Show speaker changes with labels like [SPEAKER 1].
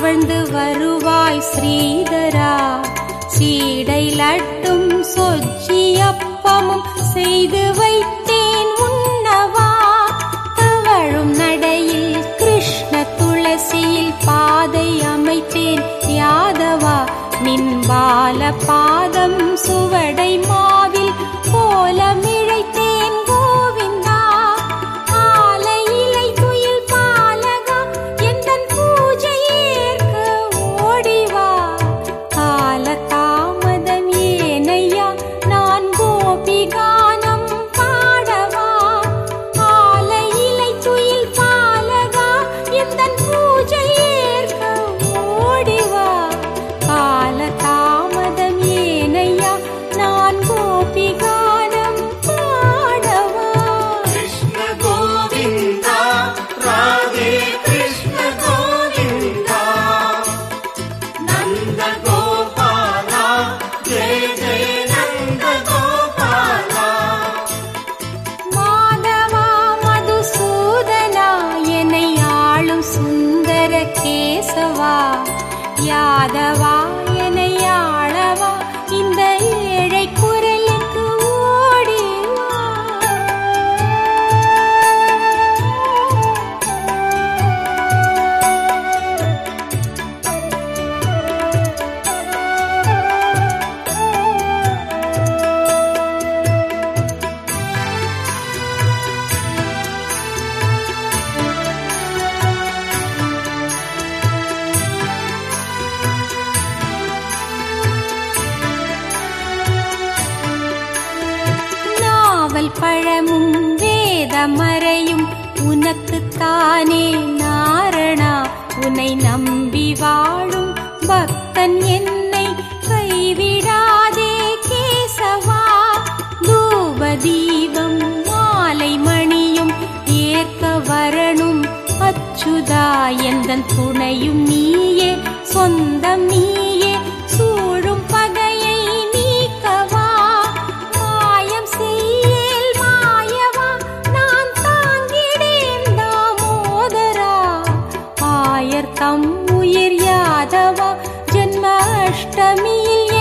[SPEAKER 1] தவழ்ந்து வருவாய் ஸ்ரீதரா சீடை லட்டும் சொச்சியப்பமும் செய்து வைத்தேன் உண்ணவா தவழும் நடையில் கிருஷ்ண துளசியில் பாதை அமைத்தேன் யாதவா நின் பால பாதம் சுவடை மாவில் கோலமிழைத்தேன் கோவிந்தா ஆலை இலை துயில் பாலகா எந்தன் பூஜை ஏற்க ஓடிவா கால தாமதம் ஏனையா நான் கோபி கானம் பாடவா ஆலை இலை துயில் பாலகா எந்தன் பூஜை ஏற்க ஓடிவா கால தாமதம் ஏனையா நான் கோபி கானம் பாடவா
[SPEAKER 2] कृष्ण गोविन्दा राधे कृष्ण गोविन्दा नन्द गोपाला जय जय नन्द गोपाला
[SPEAKER 1] மாதவா மதுசூதனா என்னை ஆளும் சுந்தர கேசவா யாதவா என்னை ஆளவா இந்த ஏழை குரலுக்கு ஓடி வா. நாவல் பழமும் வேதமறையும் உனக்குத்தானே நாரணா உன்னை நம்பி வாழும் பக்தன் என்னை கைவிடாதே கேசவா தூப தீபம் மாலை மணியும் ஏற்க வரணும் அச்சுதா எந்தன் துணையும் நீயே சொந்தம் நீயே சூழும் பகையை நீக்கவா மாயம் செய்யேல் மாயவா நான் தாங்கிடேன் தாமோதரா ஆயர் தம் உயிர் யாதவா ஜென்ம அஷ்டமியில்